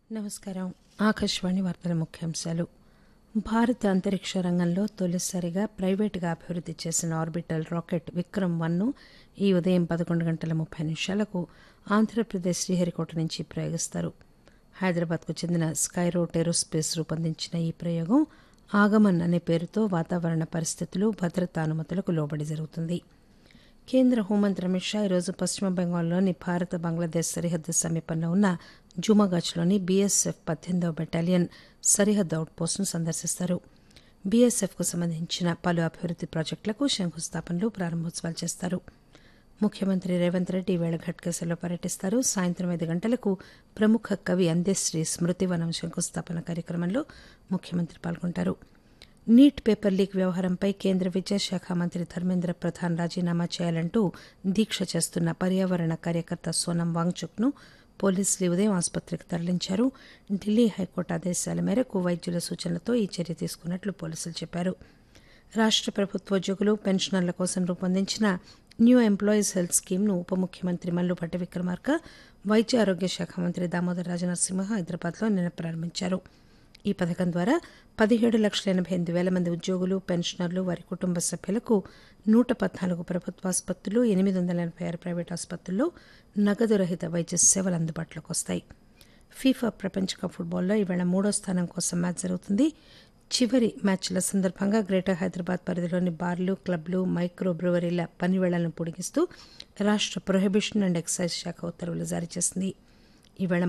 నమస్కారం ఆకాశవాణి వార్తల ముఖ్యాంశాలు భారత అంతరిక్ష రంగంలో తొలిసారిగా ప్రైవేటుగా అభివృద్ది చేసిన ఆర్బిటల్ రాకెట్ విక్రమ్ వన్ను ఈ ఉదయం పదకొండు గంటల ముప్పై నిమిషాలకు ఆంధ్రప్రదేశ్ శ్రీహరికోట నుంచి ప్రయోగిస్తారు హైదరాబాద్కు చెందిన స్కైరోట్ ఏరోస్పేస్ రూపొందించిన ఈ ప్రయోగం ఆగమన్ అనే పేరుతో వాతావరణ పరిస్థితులు భద్రతా అనుమతులకు లోబడి జరుగుతుంది కేంద్ర హోంమంత్రి అమిత్ షా ఈరోజు పశ్చిమ బెంగాల్లోని భారత బంగ్లాదేశ్ సరిహద్దు సమీపంలో ఉన్న జుమాగచ్లోని బీఎస్ఎఫ్ పద్దెనిమిదవ బెటాలియన్ సరిహద్దు అవుట్పోస్టును సందర్శిస్తారు బీఎస్ఎఫ్కు సంబంధించిన పలు అభివృద్ది ప్రాజెక్టులకు శంకుస్థాపనలు ప్రారంభోత్సవాలు చేస్తారు ముఖ్యమంత్రి రేవంత్ రెడ్డి ఈవేళ ఘట్కేసర్లో పర్యటిస్తారు సాయంత్రం ఐదు గంటలకు ప్రముఖ కవి అందేశ్రీ స్మృతివనం శంకుస్థాపన కార్యక్రమంలో ముఖ్యమంత్రి పాల్గొంటారు నీట్ పేపర్ లీక్ వ్యవహారంపై కేంద్ర విద్యాశాఖ మంత్రి ధర్మేంద్ర ప్రధాన్ రాజీనామా చేయాలంటూ దీక్ష చేస్తున్న పర్యావరణ కార్యకర్త సోనం వాంగ్చుక్ను పోలీసులు ఈ ఉదయం ఆసుపత్రికి తరలించారు ఢిల్లీ హైకోర్టు ఆదేశాల మేరకు వైద్యుల సూచనలతో ఈ చర్య తీసుకున్నట్లు పోలీసులు చెప్పారు రాష్ట ప్రభుత్వోద్యోగులు పెన్షనర్ల కోసం రూపొందించిన న్యూ ఎంప్లాయీస్ హెల్త్ స్కీమ్ను ఉప ముఖ్యమంత్రి మల్లుపట్టి విక్రమార్క వైద్య ఆరోగ్య శాఖ మంత్రి దామోదర్ రాజనరసింహ హైదరాబాద్లో నిన్న ప్రారంభించారు ఈ పథకం ద్వారా పదిహేడు లక్షల ఎనభై ఎనిమిది వేల మంది ఉద్యోగులు పెన్షనర్లు వారి కుటుంబ సభ్యులకు నూట పద్నాలుగు ప్రభుత్వ ఆసుపత్రులు ఎనిమిది వందల ఎనభై ఆరు ప్రైవేట్ ఆసుపత్రుల్లో నగదు రహిత వైద్య సేవలు అందుబాటులోకి వస్తాయి ఫీఫా ప్రపంచ కప్ ఫుట్బాల్లో ఈవేళ మూడో స్థానం కోసం మ్యాచ్ జరుగుతుంది చివరి మ్యాచ్ల సందర్భంగా గ్రేటర్ హైదరాబాద్ పరిధిలోని బార్లు క్లబ్లు మైక్రో బ్రూవరీల పనివేళలను పొడిగిస్తూ రాష్ట ప్రొహిబిషన్ అండ్ ఎక్సైజ్ శాఖ ఉత్తర్వులు జారీ చేసింది ఈవేళ